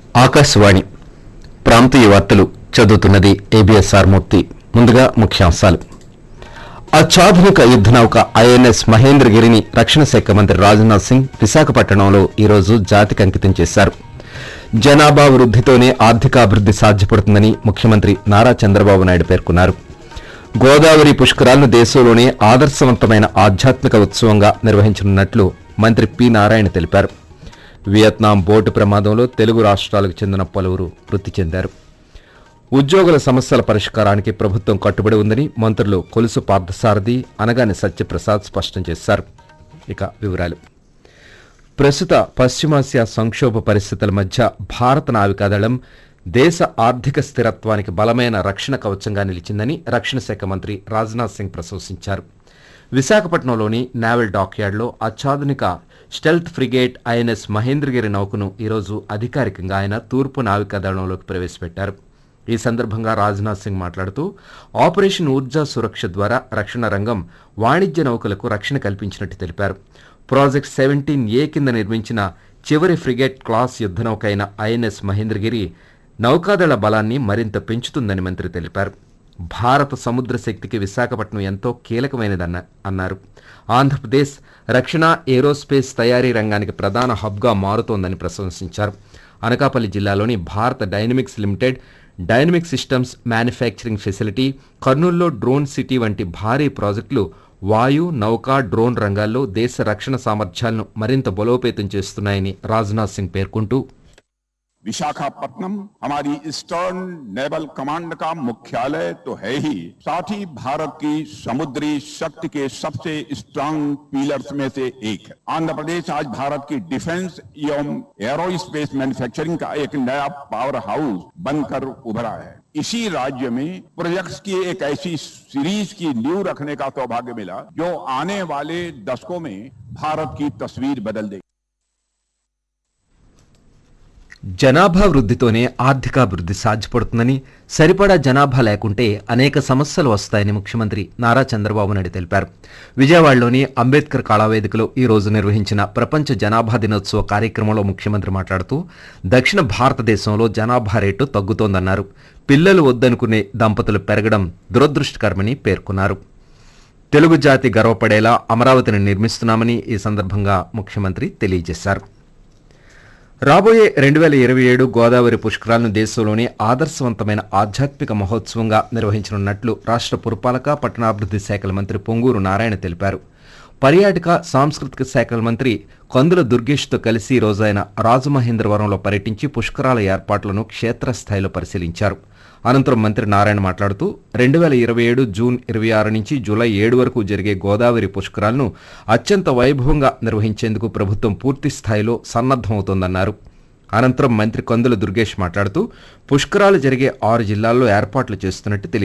ఆకాశవాణి ప్రాంతీయ వార్తలు చదువుతున్నది ఏబిఎస్ఆర్ మూర్తి ముందుగా ముఖ్యాంశాలు అత్యాధునిక యుద్ధ నౌక ఐఎన్ఎస్ మహేంద్రగిరిని రక్షణ శాఖ మంత్రి రాజ్నాథ్ సింగ్ విశాఖపట్నంలో ఈరోజు జాతికి అంకితం చేశారు జనాభా వృద్ధితోనే ఆర్థికాభివృద్ధి సాధ్యపడుతుందని ముఖ్యమంత్రి నారా చంద్రబాబు నాయుడు పేర్కొన్నారు గోదావరి పుష్కరాలను దేశంలోనే ఆదర్శవంతమైన ఆధ్యాత్మిక ఉత్సవంగా నిర్వహించనున్నట్లు మంత్రి పి నారాయణ తెలిపారు వియత్నాం బోటు ప్రమాదంలో తెలుగు రాష్ట్రాలకు చెందిన పలువురు మృతి చెందారు ఉద్యోగుల సమస్యల పరిష్కారానికి ప్రభుత్వం కట్టుబడి ఉందని మంత్రులు కొలుసు పార్థసారథి అనగాని సత్యప్రసాద్ స్పష్టం చేశారు ఇక వివరాలు ప్రస్తుత పశ్చిమాసియా సంక్షోభ పరిస్థితుల మధ్య భారత నావికాదళం దేశ ఆర్థిక స్థిరత్వానికి బలమైన రక్షణ కవచంగా నిలిచిందని రక్షణ శాఖ మంత్రి రాజ్నాథ్ సింగ్ ప్రశంసించారు విశాఖపట్నంలోని నావల్ డాక్యార్డ్లో అత్యాధునిక స్టెల్త్ ఫ్రిగేట్ ఐఎన్ఎస్ మహేంద్రగిరి నౌకను ఈరోజు అధికారికంగా ఆయన తూర్పు నావికాదళంలోకి ప్రవేశపెట్టారు ఈ సందర్భంగా రాజ్నాథ్ సింగ్ మాట్లాడుతూ ఆపరేషన్ ఊర్జా సురక్ష ద్వారా రక్షణ రంగం వాణిజ్య నౌకలకు రక్షణ కల్పించినట్టు తెలిపారు ప్రాజెక్ట్ సెవెంటీన్ ఏ కింద నిర్మించిన చివరి ఫ్రిగేట్ క్లాస్ యుద్ధ నౌక అయిన ఐఎన్ఎస్ మహేంద్రగిరి నౌకాదళ బలాన్ని మరింత పెంచుతుందని మంత్రి తెలిపారు భారత సముద్ర శక్తికి విశాఖపట్నం ఎంతో కీలకమైనదన్న అన్నారు ఆంధ్రప్రదేశ్ రక్షణ ఏరోస్పేస్ తయారీ రంగానికి ప్రధాన హబ్గా మారుతోందని ప్రశంసించారు అనకాపల్లి జిల్లాలోని Bharat dynamics limited dynamic systems manufacturing facility కర్నూల్లో డ్రోన్ సిటీ వంటి భారీ ప్రాజెక్టులు వాయు నౌకా డ్రోన్ రంగాల్లో దేశ రక్షణ సామర్థ్యాలను మరింత బలోపేతం చేస్తున్నాయని రాజ్నాథ్ సింగ్ పేర్కొంటూ विशाखापट्टनम हमारी ईस्टर्न नेवल कमांड का मुख्यालय तो है ही साथ ही भारत की समुद्री शक्ति के सबसे स्ट्रांग पिलर्स में से एक है आंध्र प्रदेश आज भारत की डिफेंस एवं एरोस्पेस मैन्युफैक्चरिंग का एक नया पावर हाउस बनकर उभरा है इसी राज्य में प्रोजेक्ट्स की एक ऐसी सीरीज की नींव रखने का सौभाग्य मिला जो आने वाले दशकों में भारत की तस्वीर बदल देगी జనాభా వృద్ధితోనే ఆర్థికాభివృద్ధి సాధ్యపడుతుందని సరిపడా జనాభా లేకుంటే అనేక సమస్యలు వస్తాయని ముఖ్యమంత్రి నారా చంద్రబాబు నాయుడు తెలిపారు విజయవాడలోని అంబేద్కర్ కళావేదికలో ఈ రోజు నిర్వహించిన ప్రపంచ జనాభా దినోత్సవ కార్యక్రమంలో ముఖ్యమంత్రి మాట్లాడుతూ దక్షిణ భారతదేశంలో జనాభా రేటు తగ్గుతోందన్నారు పిల్లలు వద్దనుకునే దంపతులు పెరగడం దురదృష్టకరమని పేర్కొన్నారు తెలుగు జాతి గర్వపడేలా అమరావతిని నిర్మిస్తున్నామని ఈ సందర్భంగా ముఖ్యమంత్రి తెలియజేశారు రాబోయే రెండు వేల ఇరవై ఏడు గోదావరి పుష్కరాలను దేశంలోనే ఆదర్శవంతమైన ఆధ్యాత్మిక మహోత్సవంగా నిర్వహించనున్నట్లు రాష్ట్ర పురపాలక పట్టణాభివృద్ధి శాఖల మంత్రి పొంగూరు నారాయణ తెలిపారు పర్యాటక సాంస్కృతిక శాఖల మంత్రి కందుల దుర్గేష్తో కలిసి ఈ రోజు ఆయన రాజమహేంద్రవరంలో పర్యటించి పుష్కరాల ఏర్పాట్లను క్షేత్రస్థాయిలో పరిశీలించారు అనంతరం మంత్రి నారాయణ మాట్లాడుతూ రెండు వేల ఇరవై ఏడు జూన్ ఇరవై ఆరు నుంచి జూలై ఏడు వరకు జరిగే గోదావరి పుష్కరాలను అత్యంత వైభవంగా నిర్వహించేందుకు ప్రభుత్వం పూర్తి స్థాయిలో సన్నద్దమవుతోందన్నారు అనంతరం మంత్రి కందుల దుర్గేష్ మాట్లాడుతూ పుష్కరాలు జరిగే ఆరు జిల్లాల్లో ఏర్పాట్లు చేస్తున్నట్టు తెలియ